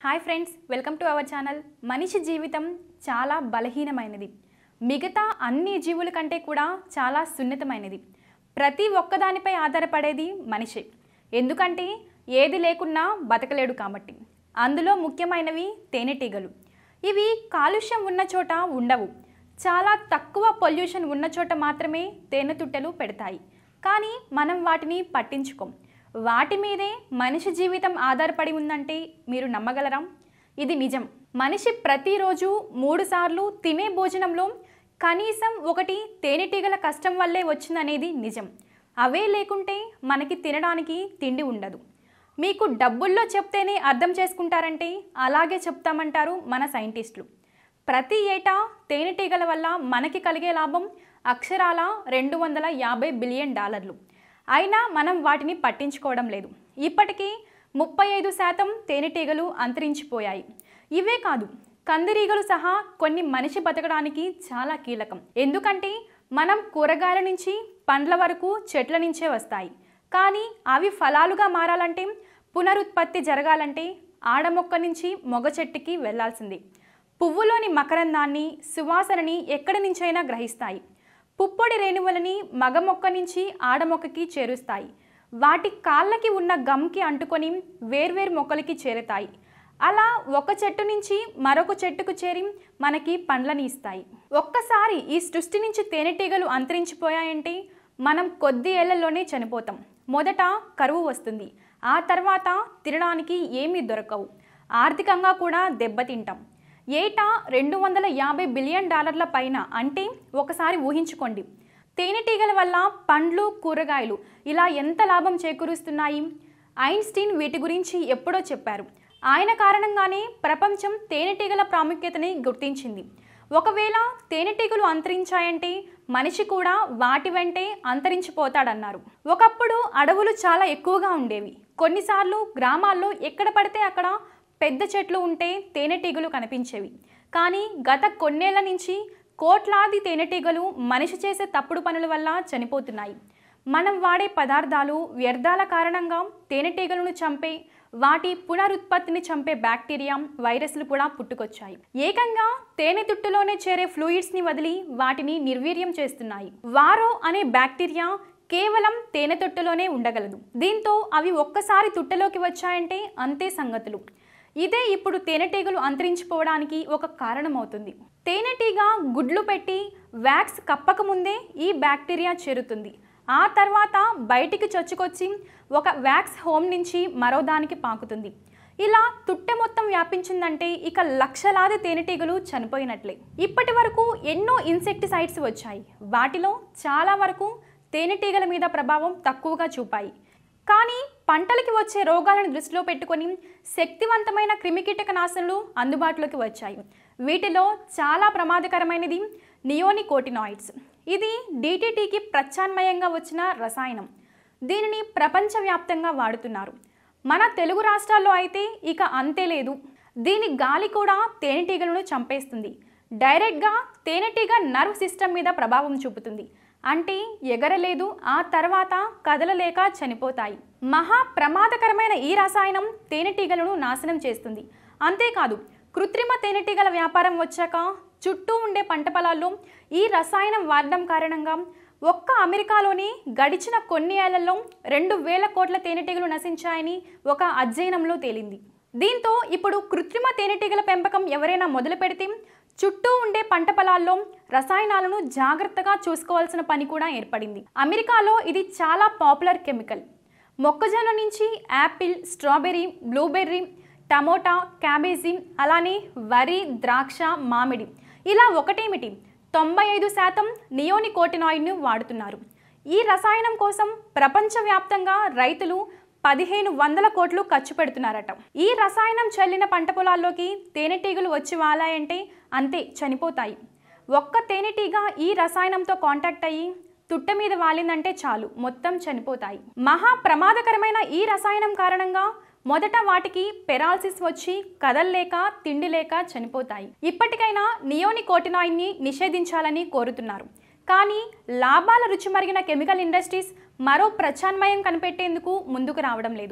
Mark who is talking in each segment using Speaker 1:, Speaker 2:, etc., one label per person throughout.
Speaker 1: hi friends welcome to our channel మనిషి జీవితం చాలా బలహీనమైనది మిగతా అన్ని జీవుల కంటే కూడా చాలా సున్నితమైనది ప్రతి ఒక్కదానిపై ఆధారపడేది మనిషి ఎందుకంటే ఏది లేకున్నా బతకలేడు కాబట్టి అందులో ముఖ్యమైనవి తేనెటీగలు ఇవి కాలుష్యం ఉన్న చోట ఉండవు చాలా తక్కువ పొల్యూషన్ ఉన్న చోట మాత్రమే తేనెతుట్టెలు పెడతాయి కానీ మనం వాటిని పట్టించుకోం వాటి మీదే మనిషి జీవితం ఆధారపడి ఉందంటే మీరు నమ్మగలరా ఇది నిజం మనిషి ప్రతిరోజు మూడు సార్లు తినే భోజనంలో కనీసం ఒకటి తేనెటీగల కష్టం వల్లే వచ్చిందనేది నిజం అవే లేకుంటే మనకి తినడానికి తిండి ఉండదు మీకు డబ్బుల్లో చెప్తేనే అర్థం చేసుకుంటారంటే అలాగే చెప్తామంటారు మన సైంటిస్టులు ప్రతి ఏటా తేనెటీగల వల్ల మనకి కలిగే లాభం అక్షరాల రెండు వందల యాభై బిలియన్ డాలర్లు అయినా మనం వాటిని పట్టించుకోవడం లేదు ఇప్పటికీ ముప్పై ఐదు శాతం తేనెటీగలు అంతరించిపోయాయి ఇవే కాదు కందిరీగలు సహా కొన్ని మనిషి బతకడానికి చాలా కీలకం ఎందుకంటే మనం కూరగాయల నుంచి పండ్ల వరకు చెట్ల నుంచే వస్తాయి కానీ అవి ఫలాలుగా మారాలంటే పునరుత్పత్తి జరగాలంటే ఆడ మొక్క నుంచి మొగ చెట్టుకి వెళ్లాల్సిందే పువ్వులోని మకరందాన్ని సువాసనని ఎక్కడి నుంచైనా గ్రహిస్తాయి పుప్పొడి రేణువులని మగ మొక్క నుంచి ఆడ మొక్కకి చేరుస్తాయి వాటి కాళ్ళకి ఉన్న గమ్కి అంటుకొని వేర్వేరు మొక్కలకి చేరుతాయి అలా ఒక చెట్టు నుంచి మరొక చెట్టుకు చేరి మనకి పండ్లని ఇస్తాయి ఒక్కసారి ఈ సృష్టి నుంచి తేనెటీగలు అంతరించిపోయాయంటే మనం కొద్ది ఏళ్లలోనే చనిపోతాం మొదట కరువు వస్తుంది ఆ తర్వాత తినడానికి ఏమీ దొరకవు ఆర్థికంగా కూడా దెబ్బతింటాం ఏటా రెండు వందల యాభై బిలియన్ డాలర్ల పైన అంటే ఒకసారి ఊహించుకోండి తేనెటీగల వల్ల పండ్లు కూరగాయలు ఇలా ఎంత లాభం చేకూరుస్తున్నాయి ఐన్స్టీన్ వీటి గురించి ఎప్పుడో చెప్పారు ఆయన కారణంగానే ప్రపంచం తేనెటీగల ప్రాముఖ్యతని గుర్తించింది ఒకవేళ తేనెటీగలు అంతరించాయంటే మనిషి కూడా వాటి వెంటే అంతరించిపోతాడన్నారు ఒకప్పుడు అడవులు చాలా ఎక్కువగా ఉండేవి కొన్నిసార్లు గ్రామాల్లో ఎక్కడ పడితే అక్కడ పెద్ద చెట్లు ఉంటే తేనెటీగలు కనిపించేవి కానీ గత కొన్నేళ్ల నుంచి కోట్లాది తేనెటీగలు మనిషి చేసే తప్పుడు పనుల వల్ల చనిపోతున్నాయి మనం వాడే పదార్థాలు వ్యర్థాల కారణంగా తేనెటీగలను చంపే వాటి పునరుత్పత్తిని చంపే బ్యాక్టీరియా వైరస్లు కూడా పుట్టుకొచ్చాయి ఏకంగా తేనె తుట్టులోనే చేరే ఫ్లూయిడ్స్ని వదిలి వాటిని నిర్వీర్యం చేస్తున్నాయి వారో అనే బ్యాక్టీరియా కేవలం తేనె తొట్టులోనే ఉండగలదు దీంతో అవి ఒక్కసారి తుట్టలోకి వచ్చాయంటే అంతే సంగతులు ఇదే ఇప్పుడు తేనెటీగలు అంతరించిపోవడానికి ఒక కారణమవుతుంది తేనెటీగ గుడ్లు పెట్టి వ్యాక్స్ కప్పక ముందే ఈ బ్యాక్టీరియా చేరుతుంది ఆ తర్వాత బయటికి చొచ్చుకొచ్చి ఒక వ్యాక్స్ హోమ్ నుంచి మరో దానికి పాకుతుంది ఇలా తుట్టె మొత్తం వ్యాపించిందంటే ఇక లక్షలాది తేనెటీగలు చనిపోయినట్లే ఇప్పటి వరకు ఎన్నో ఇన్సెక్టిసైడ్స్ వచ్చాయి వాటిలో చాలా వరకు తేనెటీగల మీద ప్రభావం తక్కువగా చూపాయి కానీ పంటలకి వచ్చే రోగాలను దృష్టిలో పెట్టుకొని శక్తివంతమైన క్రిమికీటక నాశనలు అందుబాటులోకి వచ్చాయి వీటిలో చాలా ప్రమాదకరమైనది నియోనికోటినాయిడ్స్ ఇది డీటీటీకి ప్రత్యామ్నాయంగా వచ్చిన రసాయనం దీనిని ప్రపంచవ్యాప్తంగా వాడుతున్నారు మన తెలుగు రాష్ట్రాల్లో అయితే ఇక అంతే లేదు దీని గాలి కూడా తేనెటీగలను చంపేస్తుంది డైరెక్ట్గా తేనెటీగ నర్వ్ సిస్టమ్ మీద ప్రభావం చూపుతుంది అంటే ఎగరలేదు ఆ తర్వాత కదలలేక చనిపోతాయి మహా ప్రమాదకరమైన ఈ రసాయనం తేనెటీగలను నాశనం చేస్తుంది అంతేకాదు కృత్రిమ తేనెటీగల వ్యాపారం వచ్చాక చుట్టూ ఉండే పంట పొలాల్లో ఈ రసాయనం వాడడం కారణంగా ఒక్క అమెరికాలోని గడిచిన కొన్ని ఏళ్లలో రెండు వేల కోట్ల తేనెటీగలు నశించాయని ఒక అధ్యయనంలో తేలింది దీంతో ఇప్పుడు కృత్రిమ తేనెటీగల పెంపకం ఎవరైనా మొదలు పెడితే చుట్టూ ఉండే పంట పొలాల్లో రసాయనాలను జాగ్రత్తగా చూసుకోవాల్సిన పని కూడా ఏర్పడింది అమెరికాలో ఇది చాలా పాపులర్ కెమికల్ మొక్కజొన్న నుంచి apple strawberry blueberry tomato cabbage అలానే వరి ద్రాక్ష మామిడి ఇలా ఒకటేమిటి తొంభై ఐదు శాతం నియోనికోటినాయిడ్ను వాడుతున్నారు ఈ రసాయనం కోసం ప్రపంచవ్యాప్తంగా రైతులు పదిహేను వందల కోట్లు ఖర్చు పెడుతున్నారట ఈ రసాయనం చల్లిన పంట పొలాల్లోకి తేనెటీగలు వచ్చి వాలాయంటే అంతే చనిపోతాయి ఒక్క తేనెటీగ ఈ రసాయనంతో కాంటాక్ట్ అయ్యి తుట్ట మీద వాలిందంటే చాలు మొత్తం చనిపోతాయి మహా ప్రమాదకరమైన ఈ రసాయనం కారణంగా మొదట వాటికి పెరాలసిస్ వచ్చి కదల్లేక తిండి లేక చనిపోతాయి ఇప్పటికైనా నియోనికోటినాయిడ్ని నిషేధించాలని కోరుతున్నారు కానీ లాభాల రుచి మరిగిన కెమికల్ ఇండస్ట్రీస్ మరో ప్రత్యామ్నాయం కనిపెట్టేందుకు ముందుకు రావడం లేదు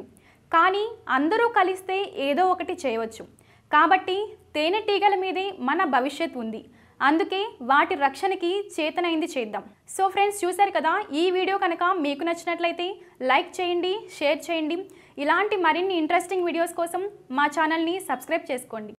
Speaker 1: కానీ అందరూ కలిస్తే ఏదో ఒకటి చేయవచ్చు కాబట్టి తేనెటీగల మీదే మన భవిష్యత్ ఉంది అందుకే వాటి రక్షణకి చేతనైంది చేద్దాం సో ఫ్రెండ్స్ చూశారు కదా ఈ వీడియో కనుక మీకు నచ్చినట్లయితే లైక్ చేయండి షేర్ చేయండి ఇలాంటి మరిన్ని ఇంట్రెస్టింగ్ వీడియోస్ కోసం మా ఛానల్ని సబ్స్క్రైబ్ చేసుకోండి